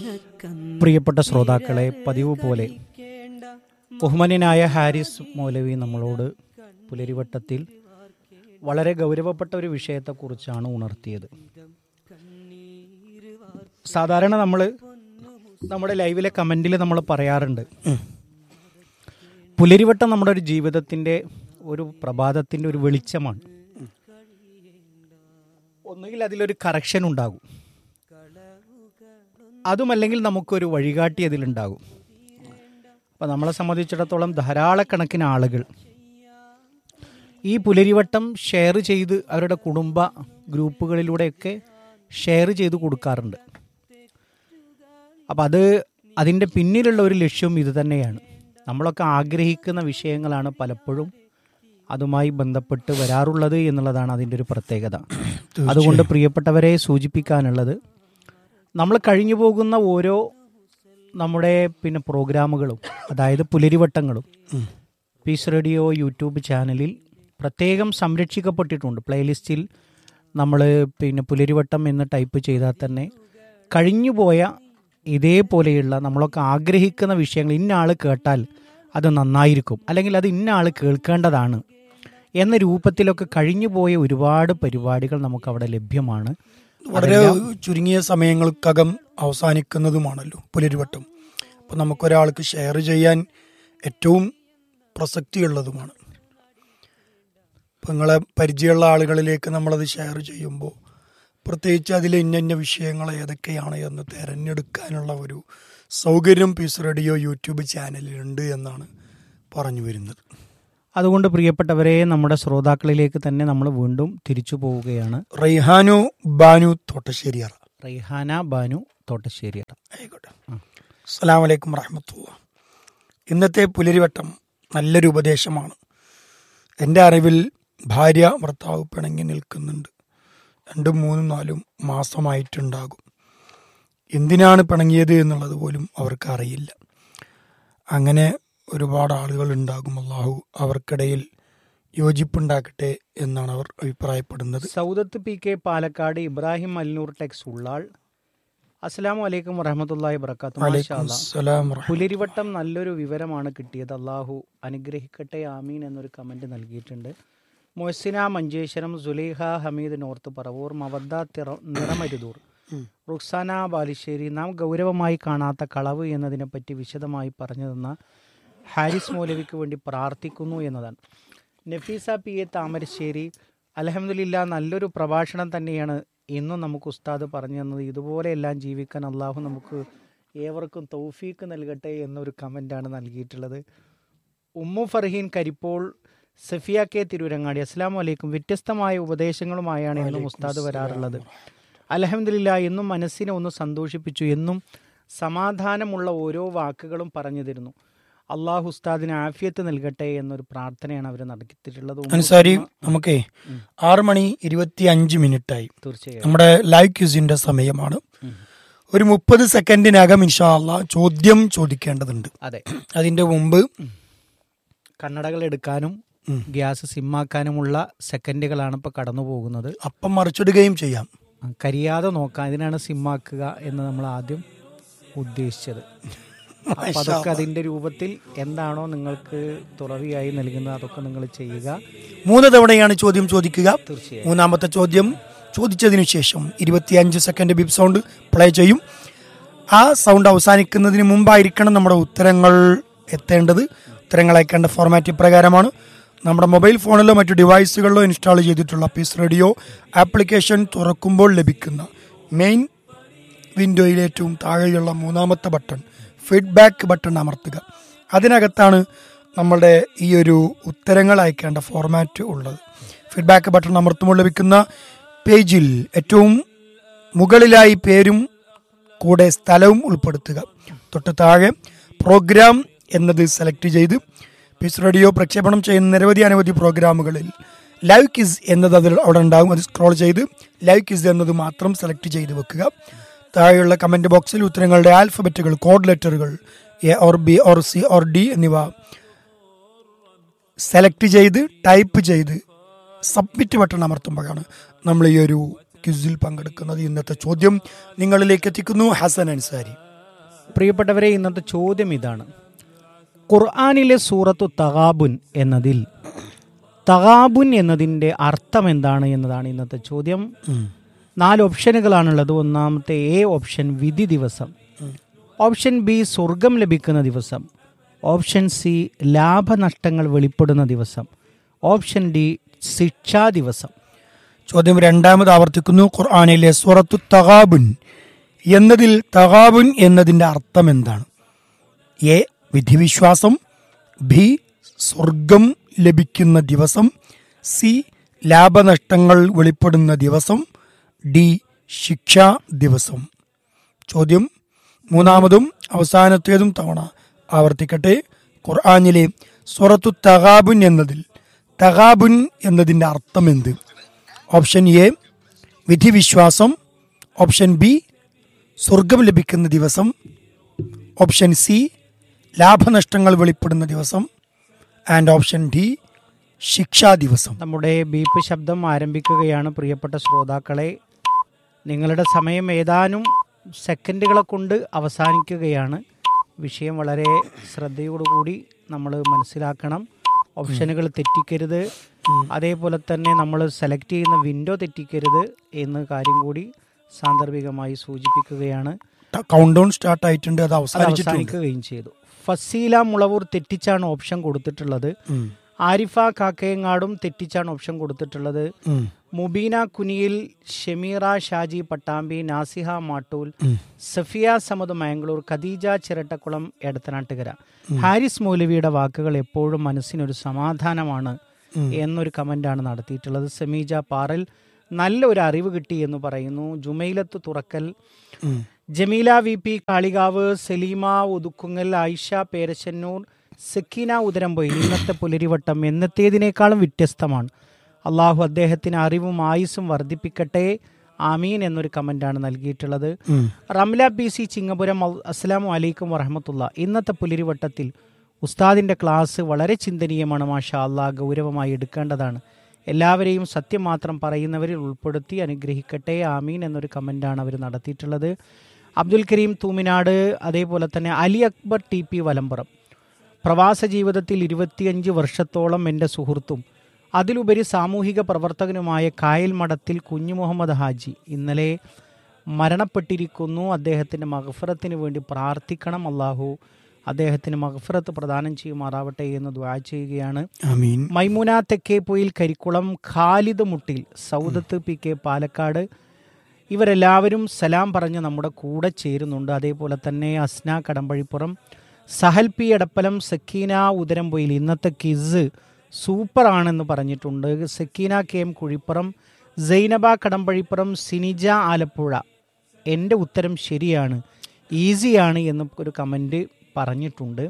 പ്രിയപ്പെട്ട ശ്രോതാക്കളെ പതിവ് പോലെ ബഹുമാന്യനായ ഹാരിസ് മൗലവി നമ്മളോട് പുലരിവട്ടത്തിൽ വളരെ ഗൗരവപ്പെട്ട ഒരു വിഷയത്തെക്കുറിച്ചാണ് ഉണർത്തിയത് സാധാരണ നമ്മൾ നമ്മുടെ ലൈവിലെ കമൻറ്റിൽ നമ്മൾ പറയാറുണ്ട് പുലരിവട്ടം നമ്മുടെ ഒരു ജീവിതത്തിൻ്റെ ഒരു പ്രഭാതത്തിൻ്റെ ഒരു വെളിച്ചമാണ് ഒന്നുകിൽ അതിലൊരു കറക്ഷൻ ഉണ്ടാകും അതുമല്ലെങ്കിൽ നമുക്കൊരു വഴികാട്ടി അതിലുണ്ടാകും അപ്പം നമ്മളെ സംബന്ധിച്ചിടത്തോളം ധാരാളക്കണക്കിന് ആളുകൾ ഈ പുലരിവട്ടം ഷെയർ ചെയ്ത് അവരുടെ കുടുംബ ഗ്രൂപ്പുകളിലൂടെയൊക്കെ ഷെയർ ചെയ്ത് കൊടുക്കാറുണ്ട് അപ്പം അത് അതിൻ്റെ പിന്നിലുള്ള ഒരു ലക്ഷ്യം ഇത് തന്നെയാണ് നമ്മളൊക്കെ ആഗ്രഹിക്കുന്ന വിഷയങ്ങളാണ് പലപ്പോഴും അതുമായി ബന്ധപ്പെട്ട് വരാറുള്ളത് എന്നുള്ളതാണ് അതിൻ്റെ ഒരു പ്രത്യേകത അതുകൊണ്ട് പ്രിയപ്പെട്ടവരെ സൂചിപ്പിക്കാനുള്ളത് നമ്മൾ കഴിഞ്ഞു പോകുന്ന ഓരോ നമ്മുടെ പിന്നെ പ്രോഗ്രാമുകളും അതായത് പുലരിവട്ടങ്ങളും പീസ് റേഡിയോ യൂട്യൂബ് ചാനലിൽ പ്രത്യേകം സംരക്ഷിക്കപ്പെട്ടിട്ടുണ്ട് പ്ലേലിസ്റ്റിൽ നമ്മൾ പിന്നെ പുലരിവട്ടം എന്ന് ടൈപ്പ് ചെയ്താൽ തന്നെ കഴിഞ്ഞുപോയ ഇതേപോലെയുള്ള നമ്മളൊക്കെ ആഗ്രഹിക്കുന്ന വിഷയങ്ങൾ ഇന്ന ആൾ കേട്ടാൽ അത് നന്നായിരിക്കും അല്ലെങ്കിൽ അത് ഇന്ന ആൾ കേൾക്കേണ്ടതാണ് എന്ന രൂപത്തിലൊക്കെ കഴിഞ്ഞുപോയ ഒരുപാട് പരിപാടികൾ നമുക്ക് അവിടെ ലഭ്യമാണ് വളരെ ചുരുങ്ങിയ സമയങ്ങൾക്കകം അവസാനിക്കുന്നതുമാണല്ലോ പുലരിവട്ടം അപ്പോൾ നമുക്കൊരാൾക്ക് ഷെയർ ചെയ്യാൻ ഏറ്റവും പ്രസക്തിയുള്ളതുമാണ് ഇപ്പം നിങ്ങളെ പരിചയമുള്ള ആളുകളിലേക്ക് നമ്മളത് ഷെയർ ചെയ്യുമ്പോൾ പ്രത്യേകിച്ച് അതിൽ ഇന്ന ഇന്ന വിഷയങ്ങൾ ഏതൊക്കെയാണ് എന്ന് തിരഞ്ഞെടുക്കാനുള്ള ഒരു സൗകര്യം പീസ് റേഡിയോ യൂട്യൂബ് ചാനലിലുണ്ട് എന്നാണ് പറഞ്ഞു വരുന്നത് അതുകൊണ്ട് പ്രിയപ്പെട്ടവരെ നമ്മുടെ ശ്രോതാക്കളിലേക്ക് തന്നെ നമ്മൾ വീണ്ടും തിരിച്ചു പോവുകയാണ് റൈഹാനു ബാനു തോട്ടശ്ശേരിയറ റൈഹാന ബാനു തോട്ടശ്ശേരി ആയിക്കോട്ടെ അസ്സാം വലൈക്കും വറഹമത്തുള്ള ഇന്നത്തെ പുലരിവട്ടം നല്ലൊരു ഉപദേശമാണ് എൻ്റെ അറിവിൽ ഭാര്യ ഭർത്താവ് പിണങ്ങി നിൽക്കുന്നുണ്ട് രണ്ടും മൂന്നും നാലും മാസമായിട്ടുണ്ടാകും എന്തിനാണ് പിണങ്ങിയത് എന്നുള്ളത് പോലും അവർക്ക് അറിയില്ല അങ്ങനെ ഒരുപാട് ആളുകൾ ഉണ്ടാകും അള്ളാഹു അവർക്കിടയിൽ യോജിപ്പുണ്ടാക്കട്ടെ എന്നാണ് അവർ അഭിപ്രായപ്പെടുന്നത് Saudath P K Palakkad Ibrahim Alnoor Tex Ullal അസ്സലാമു അലൈക്കും വറഹമത്തല്ലാഹി വബർക്കാത്തു വലൈക്കും സലാം വറഹ്മത്തുള്ളാഹി. പുലരിവട്ടം നല്ലൊരു വിവരമാണ് കിട്ടിയത് അള്ളാഹു അനുഗ്രഹിക്കട്ടെ ആമീൻ എന്നൊരു കമന്റ് നൽകിയിട്ടുണ്ട് മൊഹസിന മഞ്ചേശ്വരം സുലൈഹ ഹമീദ് നോർത്ത് പറവൂർ മവദ്ദ തിറ നിറമരുതൂർ റുക്സാന ബാലുശ്ശേരി നാം ഗൗരവമായി കാണാത്ത കളവ് എന്നതിനെപ്പറ്റി വിശദമായി പറഞ്ഞു തന്ന ഹാരിസ് മൗലവിക്ക് വേണ്ടി പ്രാർത്ഥിക്കുന്നു എന്നതാണ് നഫീസ പി എ താമരശ്ശേരി അലഹമില്ല നല്ലൊരു പ്രഭാഷണം തന്നെയാണ് ഇന്നും നമുക്ക് ഉസ്താദ് പറഞ്ഞു തന്നത് ഇതുപോലെയെല്ലാം ജീവിക്കാൻ അള്ളാഹു നമുക്ക് ഏവർക്കും തൗഫീക്ക് നൽകട്ടെ എന്നൊരു കമൻ്റാണ് നൽകിയിട്ടുള്ളത് ഉമ്മു ഫർഹീൻ കരിപ്പോൾ സഫിയ കെ തിരൂരങ്ങാടി അസ്സാം വലൈക്കും വ്യത്യസ്തമായ ഉപദേശങ്ങളുമായാണ് എന്നും ഉസ്താദ് വരാറുള്ളത് അലഹമില്ല എന്നും മനസ്സിനെ ഒന്ന് സന്തോഷിപ്പിച്ചു എന്നും സമാധാനമുള്ള ഓരോ വാക്കുകളും പറഞ്ഞു തരുന്നു അള്ളാഹു ഉസ്താദിന് ആഫിയത്ത് നൽകട്ടെ എന്നൊരു പ്രാർത്ഥനയാണ് അവർ നടത്തിയിട്ടുള്ളത് ഉമ്മു അൻസാരി നമുക്കേ ആറ് മണി ഇരുപത്തി അഞ്ച് മിനിറ്റായി തീർച്ചയായും നമ്മുടെ ലൈവ് ക്യൂസിന്റെ സമയമാണ് ഒരു മുപ്പത് സെക്കൻഡിനകം ഇൻഷാ അള്ളാ ചോദ്യം ചോദിക്കേണ്ടതുണ്ട് അതെ അതിന്റെ മുമ്പ് കണ്ണടകൾ എടുക്കാനും ഗ്യാസ് സിമ്മാക്കാനുമുള്ള സെക്കൻഡുകളാണ് ഇപ്പോൾ കടന്നു പോകുന്നത് അപ്പം മറിച്ചിടുകയും ചെയ്യാം കരിയാതെ നോക്കാം ഇതിനാണ് സിമ്മാക്കുക എന്ന് നമ്മൾ ആദ്യം ഉദ്ദേശിച്ചത് അപ്പൊ അതൊക്കെ അതിന്റെ രൂപത്തിൽ എന്താണോ നിങ്ങൾക്ക് തുറവിയായി നൽകുന്നത് അതൊക്കെ നിങ്ങൾ ചെയ്യുക മൂന്ന് തവണയാണ് ചോദ്യം ചോദിക്കുക തീർച്ചയായും മൂന്നാമത്തെ ചോദ്യം ചോദിച്ചതിനു ശേഷം ഇരുപത്തിയഞ്ച് സെക്കൻഡ് ബിപ് സൗണ്ട് പ്ലേ ചെയ്യും ആ സൗണ്ട് അവസാനിക്കുന്നതിന് മുമ്പായിരിക്കണം നമ്മുടെ ഉത്തരങ്ങൾ എത്തേണ്ടത് ഉത്തരങ്ങൾ അയക്കേണ്ട ഫോർമാറ്റ് ഇപ്രകാരമാണ് നമ്മുടെ മൊബൈൽ ഫോണിലോ മറ്റു ഡിവൈസുകളിലോ ഇൻസ്റ്റാൾ ചെയ്തിട്ടുള്ള പീസ് റേഡിയോ ആപ്ലിക്കേഷൻ തുറക്കുമ്പോൾ ലഭിക്കുന്ന മെയിൻ വിൻഡോയിൽ ഏറ്റവും താഴെയുള്ള മൂന്നാമത്തെ ബട്ടൺ ഫീഡ്ബാക്ക് ബട്ടൺ അമർത്തുക അതിനകത്താണ് നമ്മളുടെ ഈ ഒരു ഉത്തരങ്ങൾ അയക്കേണ്ട ഫോർമാറ്റ് ഉള്ളത് ഫീഡ്ബാക്ക് ബട്ടൺ അമർത്തുമ്പോൾ ലഭിക്കുന്ന പേജിൽ ഏറ്റവും മുകളിലായി പേരും കൂടെ സ്ഥലവും ഉൾപ്പെടുത്തുക തൊട്ട് താഴെ പ്രോഗ്രാം എന്നത് സെലക്ട് ചെയ്ത് പീസ് റേഡിയോ പ്രക്ഷേപണം ചെയ്യുന്ന നിരവധി അനവധി പ്രോഗ്രാമുകളിൽ ലൈവ് കിസ് എന്നത് അതിൽ അവിടെ ഉണ്ടാകും അത് സ്ക്രോൾ ചെയ്ത് ലൈവ് കിസ് എന്നത് മാത്രം സെലക്ട് ചെയ്ത് വെക്കുക താഴെയുള്ള കമന്റ് ബോക്സിൽ ഉത്തരങ്ങളുടെ ആൽഫബറ്റുകൾ കോഡ് ലെറ്ററുകൾ A or B or C or D എന്നിവ സെലക്ട് ചെയ്ത് ടൈപ്പ് ചെയ്ത് സബ്മിറ്റ് ബട്ടൺ അമർത്തുമ്പോഴാണ് നമ്മൾ ഈ ഒരു ക്വിസിൽ പങ്കെടുക്കുന്നത് ഇന്നത്തെ ചോദ്യം നിങ്ങളിലേക്ക് എത്തിക്കുന്നു ഹസൻ അൻസാരി പ്രിയപ്പെട്ടവരെ ഇന്നത്തെ ചോദ്യം ഇതാണ് ഖുർആാനിലെ സൂറത്തു തഗാബുൻ എന്നതിൽ തഗാബുൻ എന്നതിൻ്റെ അർത്ഥം എന്താണ് എന്നതാണ് ഇന്നത്തെ ചോദ്യം നാല് ഓപ്ഷനുകളാണുള്ളത് ഒന്നാമത്തെ എ ഓപ്ഷൻ വിധി ദിവസം ഓപ്ഷൻ ബി സ്വർഗം ലഭിക്കുന്ന ദിവസം ഓപ്ഷൻ സി ലാഭനഷ്ടങ്ങൾ വെളിപ്പെടുന്ന ദിവസം ഓപ്ഷൻ ഡി ശിക്ഷാ ദിവസം ചോദ്യം രണ്ടാമത് ആവർത്തിക്കുന്നു ഖുർആാനിലെ സൂറത്തു തഗാബുൻ എന്നതിൽ തഗാബുൻ എന്നതിന്റെ അർത്ഥം എന്താണ് എ വിധിവിശ്വാസം ബി സ്വർഗം ലഭിക്കുന്ന ദിവസം സി ലാഭനഷ്ടങ്ങൾ വെളിപ്പെടുന്ന ദിവസം ഡി ശിക്ഷാ ദിവസം ചോദ്യം മൂന്നാമതും അവസാനത്തേതും തവണ ആവർത്തിക്കട്ടെ ഖുർആാനിലെ സൂറത്തു തഗാബുൻ എന്നതിൽ തഗാബുൻ എന്നതിൻ്റെ അർത്ഥം എന്ത് ഓപ്ഷൻ എ വിധിവിശ്വാസം ഓപ്ഷൻ ബി സ്വർഗം ലഭിക്കുന്ന ദിവസം ഓപ്ഷൻ സി ലാഭനഷ്ടങ്ങൾ വെളിപ്പെടുന്ന ദിവസം ആൻഡ് ഓപ്ഷൻ ഡി ശിക്ഷാ ദിവസം നമ്മുടെ ബീപ്പ് ശബ്ദം ആരംഭിക്കുകയാണ് പ്രിയപ്പെട്ട ശ്രോതാക്കളെ നിങ്ങളുടെ സമയം ഏതാനും സെക്കൻഡുകളെ കൊണ്ട് അവസാനിക്കുകയാണ് വിഷയം വളരെ ശ്രദ്ധയോടുകൂടി നമ്മൾ മനസ്സിലാക്കണം ഓപ്ഷനുകൾ തെറ്റിക്കരുത് അതേപോലെ തന്നെ നമ്മൾ സെലക്ട് ചെയ്യുന്ന വിൻഡോ തെറ്റിക്കരുത് എന്ന കാര്യം കൂടി സാന്ദർഭികമായി സൂചിപ്പിക്കുകയാണ് കൗണ്ട് ഡൗൺ സ്റ്റാർട്ട് ആയിട്ടുണ്ട് അത് അത് അവസാനിച്ചിട്ടുണ്ട് അവസാനിക്കുകയും ചെയ്തു ഫസീല മുളവൂർ തെറ്റിച്ചാണ് ഓപ്ഷൻ കൊടുത്തിട്ടുള്ളത് ഉം. ആരിഫ കാക്കയങ്ങാടും തെറ്റിച്ചാണ് ഓപ്ഷൻ കൊടുത്തിട്ടുള്ളത് ഉം. മുബീന കുനിയിൽ ഷമീറ ഷാജി പട്ടാമ്പി നാസിഹ മാട്ടൂൽ ഉം. സഫിയ സമദ് മാംഗ്ലൂർ ഖദീജ ചിരട്ടക്കുളം എടത്തനാട്ടുകര ഹാരിസ് മൗലവിയുടെ വാക്കുകൾ എപ്പോഴും മനസ്സിനൊരു സമാധാനമാണ് എന്നൊരു കമന്റാണ് നടത്തിയിട്ടുള്ളത് സമീജ പാറൽ നല്ല ഒരു അറിവ് കിട്ടി എന്ന് പറയുന്നു ജുമൈലത്ത് തുറക്കൽ ഉം. ജമീല വി പി കാളികാവ് സലീമ ഒതുക്കുങ്ങൽ ആയിഷ പേരശന്നൂർ സക്കീന ഉദരംപൊയിൽ ഇന്നത്തെ പുലരിവട്ടം എന്നത്തേതിനേക്കാളും വ്യത്യസ്തമാണ് അള്ളാഹു അദ്ദേഹത്തിന് അറിവും ആയുസ്സും വർദ്ധിപ്പിക്കട്ടെ ആമീൻ എന്നൊരു കമന്റാണ് നൽകിയിട്ടുള്ളത് ഉം. റംല പി സി ചിങ്ങപുരം അൽ- അസ്സലാമു അലൈക്കും വറഹമത്തുള്ള ഇന്നത്തെ പുലരിവട്ടത്തിൽ ഉസ്താദിന്റെ ക്ലാസ് വളരെ ചിന്തനീയമാണ് മാഷാ അള്ളാഹ് ഗൗരവമായി എടുക്കേണ്ടതാണ് എല്ലാവരെയും സത്യം മാത്രം പറയുന്നവരിൽ ഉൾപ്പെടുത്തി അനുഗ്രഹിക്കട്ടെ ആമീൻ എന്നൊരു കമന്റാണ് അവർ നടത്തിയിട്ടുള്ളത് അബ്ദുൽ കരീം തൂമിനാട് അതേപോലെ തന്നെ അലി അക്ബർ ടി പി വലമ്പുറം പ്രവാസ ജീവിതത്തിൽ ഇരുപത്തിയഞ്ച് വർഷത്തോളം എൻ്റെ സുഹൃത്തും അതിലുപരി സാമൂഹിക പ്രവർത്തകനുമായ കായൽ മഠത്തിൽ കുഞ്ഞു മുഹമ്മദ് ഹാജി ഇന്നലെ മരണപ്പെട്ടിരിക്കുന്നു അദ്ദേഹത്തിൻ്റെ മഹഫറത്തിന് വേണ്ടി പ്രാർത്ഥിക്കണം അള്ളാഹു അദ്ദേഹത്തിന് മഹഫറത്ത് പ്രദാനം ചെയ്യുമാറാവട്ടെ എന്ന് ദ്വാ ചെയ്യുകയാണ് ആമീൻ മൈമുന തെക്കേപ്പൊയിൽ കരിക്കുളം ഖാലിദ് മുട്ടിൽ സൗദത്ത് പി കെ പാലക്കാട് ഇവരെല്ലാവരും സലാം പറഞ്ഞ് നമ്മുടെ കൂടെ ചേരുന്നുണ്ട് അതേപോലെ തന്നെ അസ്ന കടമ്പഴിപ്പുറം സഹൽ പി എടപ്പലം സക്കീന ഉദരംപൊയിൽ ഇന്നത്തെ കിസ് സൂപ്പറാണെന്ന് പറഞ്ഞിട്ടുണ്ട് സക്കീന കെ എം കുഴിപ്പുറം സൈനബ കടമ്പഴിപ്പുറം സിനിജ ആലപ്പുഴ എൻ്റെ ഉത്തരം ശരിയാണ് ഈസിയാണ് എന്ന് ഒരു കമൻറ്റ് പറഞ്ഞിട്ടുണ്ട്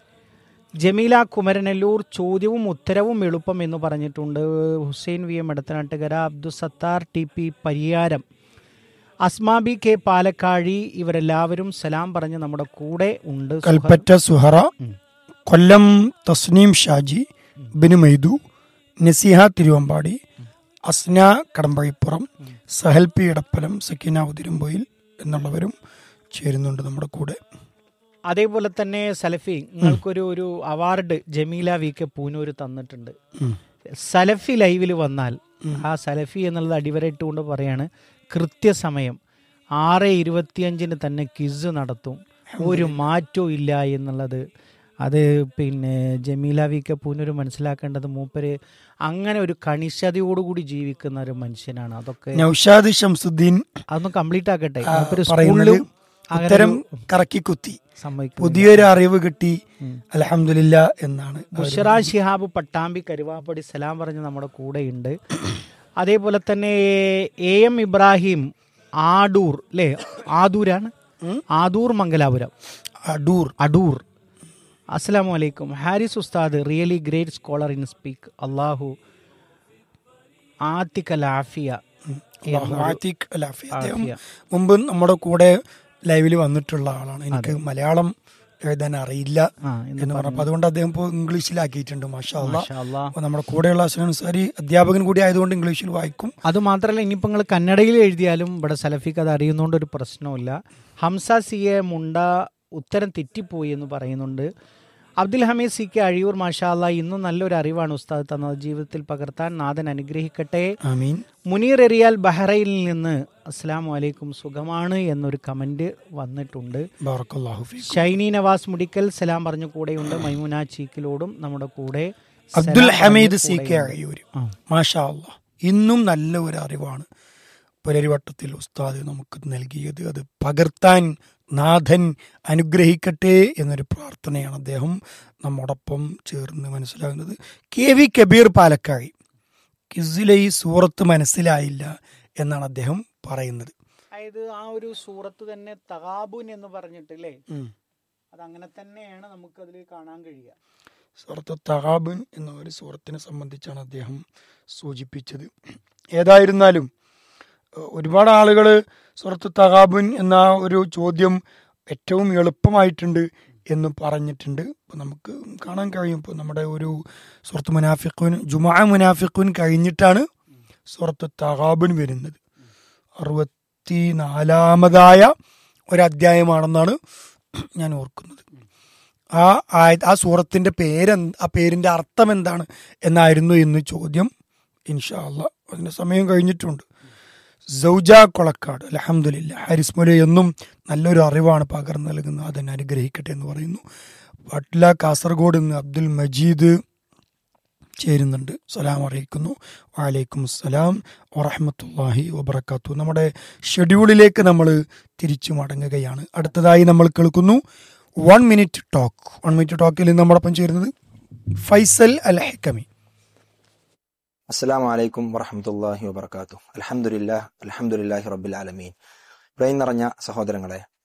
ജമീല കുമരനെല്ലൂർ ചോദ്യവും ഉത്തരവും എളുപ്പം എന്ന് പറഞ്ഞിട്ടുണ്ട് Hussain V M Edathanattukara Abdussathar T P Pariyaram Asmabi K Palakkazhi ഇവരെല്ലാവരും സലാം പറഞ്ഞ് നമ്മുടെ കൂടെ ഉണ്ട് സുഹ- കൽപ്പറ്റ സുഹറ കൊല്ലം തസ്നീം ഷാജി ബിനു മൈദു നസിഹ തിരുവമ്പാടി അസ്ന കടമ്പഴിപ്പുറം സഹൽ പി ഇടപ്പലം സക്കീന ഉതിരുമ്പോയിൽ എന്നുള്ളവരും ചേരുന്നുണ്ട് നമ്മുടെ കൂടെ അതേപോലെ തന്നെ സലഫി നിങ്ങൾക്കൊരു ഒരു award Jameela V K Poonoor തന്നിട്ടുണ്ട് ഉം. സലഫി ലൈവിൽ വന്നാൽ ആ സലഫി എന്നുള്ളത് അടിവരയിട്ടുകൊണ്ട് പറയാണ് കൃത്യസമയം ആറ് ഇരുപത്തിയഞ്ചിന് തന്നെ ക്വിസ് നടത്തും ഒരു മാറ്റവും ഇല്ല എന്നുള്ളത് അത് പിന്നെ ജമീല വി കെ പൂനൂർ മനസ്സിലാക്കേണ്ടത് മൂപ്പര് അങ്ങനെ ഒരു കണിശതയോടുകൂടി ജീവിക്കുന്ന ഒരു മനുഷ്യനാണ് അതൊക്കെ നൌഷാദ് ഷംസുദ്ദീൻ അതൊന്നും കംപ്ലീറ്റ് ആക്കട്ടെ ആ, മൂപ്പര് പറയുന്നത് സ്കൂളിലും അങ്ങനെ ഉത്തരം ഒരു കറക്കി കുത്തി സമ്മതിക്കുന്നില്ല. പുതിയൊരു അറിവ് കിട്ടി അലഹമില്ല എന്നാണ് ബുഷറ ഷിഹാബ് പട്ടാമ്പി കരുവാപ്പടി സലാം പറഞ്ഞ് നമ്മുടെ കൂടെയുണ്ട് അതേപോലെ തന്നെ എ എം ഇബ്രാഹിം ആഡൂർ അല്ലേ ആദൂരാണ് ആദൂർ മംഗലാപുരം അടൂർ അടൂർ അസ്സലാമു അലൈക്കും ഹാരിസ് ഉസ്താദ് really great scholar in speak അള്ളാഹു ആത്തിക്കൽ ആഫിയ അള്ളാഹു ആത്തിഖ് അൽ ആഫിയ. അദ്ദേഹം ആഫിയ. മുമ്പ് നമ്മുടെ കൂടെ ലൈവിൽ വന്നിട്ടുള്ള ആളാണ് എനിക്ക് മലയാളം എഴുതാൻ അറിയില്ല ആ, എന്ന് എന്ന് പറഞ്ഞപ്പോൾ അതുകൊണ്ട് അദ്ദേഹം ഇപ്പോൾ ഇംഗ്ലീഷിലാക്കിയിട്ടുണ്ട് മാഷാ അള്ളാ മാഷാ അല്ലാ. അപ്പോൾ നമ്മുടെ കൂടെയുള്ള അസ്ലാൻസാരി അധ്യാപകൻ കൂടി ആയതുകൊണ്ട് ഇംഗ്ലീഷിൽ വായിക്കും അത് മാത്രമല്ല ഇനിയിപ്പോൾ നിങ്ങൾ കന്നഡയിൽ എഴുതിയാലും ഇവിടെ സലഫിക്ക് അത് അറിയുന്നതുകൊണ്ട് ഒരു പ്രശ്നവുമില്ല ഹംസ സി എ മുണ്ട ഉത്തരം തെറ്റിപ്പോയി എന്ന് പറയുന്നുണ്ട് അബ്ദുൽ ഹമീദ് സി കെ അഴിയൂർ മാഷാല്ല ഇന്നും നല്ലൊരു അറിവാണ് ഉസ്താദ് തന്നത് ജീവിതത്തിൽ പകർത്താൻ നാഥൻ അനുഗ്രഹിക്കട്ടെ ആമീൻ മുനീർ എറിയാൽ ബഹ്റൈനിൽ നിന്ന് അസ്സാം വലൈക്കും സുഖമാണ് എന്നൊരു കമന്റ് വന്നിട്ടുണ്ട് ബാറക്കല്ലാഹു ഫീക്കും ഷൈനി നവാസ് മുടിക്കൽ സലാം പറഞ്ഞ കൂടെയുണ്ട് മൈമുന ചീക്കിലോടും നമ്മുടെ കൂടെ അബ്ദുൽ സലാം ഹമീദ് പറഞ്ഞ സി കെ കൂടെയുണ്ട്. അഴിയൂർ ആ. മാഷാ അല്ലാ ഇന്നും നല്ല ഒരു അറിവാണ് പുലരിവട്ടത്തിൽ ഉസ്താദ് നമുക്ക് നൽകിയത് അത് പകർത്താൻ നാഥൻ അനുഗ്രഹിക്കട്ടെ എന്നൊരു പ്രാർത്ഥനയാണ് അദ്ദേഹം നമ്മോടൊപ്പം ചേർന്ന് മനസ്സിലാകുന്നത് കെ വി കബീർ പാലക്കാഴി കിസിലെ ഈ സൂറത്ത് മനസ്സിലായില്ല എന്നാണ് അദ്ദേഹം പറയുന്നത് അതായത് ആ ഒരു സൂറത്ത് തന്നെ തകാബുൻ എന്ന് പറഞ്ഞിട്ടില്ലേ അത് അങ്ങനെ തന്നെയാണ് നമുക്ക് അതിൽ കാണാൻ കഴിയുക സൂറത്ത് തഹാബുൻ എന്ന ഒരു സൂറത്തിനെ സംബന്ധിച്ചാണ് അദ്ദേഹം സൂചിപ്പിച്ചത് ഏതായിരുന്നാലും ഏഹ്, ഒരുപാട് ആളുകൾ സൂറത്ത് തഹാബുൻ എന്ന ആ ഒരു ചോദ്യം ഏറ്റവും എളുപ്പമായിട്ടുണ്ട് എന്ന് പറഞ്ഞിട്ടുണ്ട് അപ്പോൾ നമുക്ക് കാണാൻ കഴിയും ഇപ്പോൾ നമ്മുടെ ഒരു സുഹൃത്ത് മുനാഫിഖുൻ ജുമാ മുനാഫിഖുൻ കഴിഞ്ഞിട്ടാണ് സുഹൃത്ത് തഹാബുൻ വരുന്നത് അറുപത്തി നാലാമതായ ഒരു അധ്യായമാണെന്നാണ് ഞാൻ ഓർക്കുന്നത് ആ ആയ- ആ സൂറത്തിന്റെ പേര് ആ പേരിന്റെ അർത്ഥം എന്താണ് എന്നായിരുന്നു ഇന്ന് ചോദ്യം ഇൻഷാ അല്ലാ അതിന്റെ സമയം കഴിഞ്ഞിട്ടുണ്ട് സൗജ കൊളക്കാട് അലഹമുല്ല ഹാരിസ് മൊല എന്നും നല്ലൊരു അറിവാണ് പകർന്നു നൽകുന്നത് അതിനെ അനുഗ്രഹിക്കട്ടെ എന്ന് പറയുന്നു വട്ല കാസർഗോഡ് നിന്ന് അബ്ദുൽ മജീദ് ചേരുന്നുണ്ട് സലാം അറിയിക്കുന്നു വലൈക്കും അസ്സലാം വറഹമത്തല്ലാഹി വബർക്കാത്തു നമ്മുടെ ഷെഡ്യൂളിലേക്ക് നമ്മൾ തിരിച്ചു മടങ്ങുകയാണ് അടുത്തതായി നമ്മൾ കേൾക്കുന്നു one minute talk one minute ടോക്കിൽ നിന്ന് നമ്മോടൊപ്പം ചേരുന്നത് ഫൈസൽ അൽ ഹക്കമി അസ്സലാം വലൈക്കും വറഹമത്തല്ലാഹി വബർക്കാത്തു അലഹമുല്ല അലഹമുല്ലാഹി റബ്ബിൽ ആലമീൻ പ്രെയിൻ നിറഞ്ഞ സഹോദരങ്ങളെ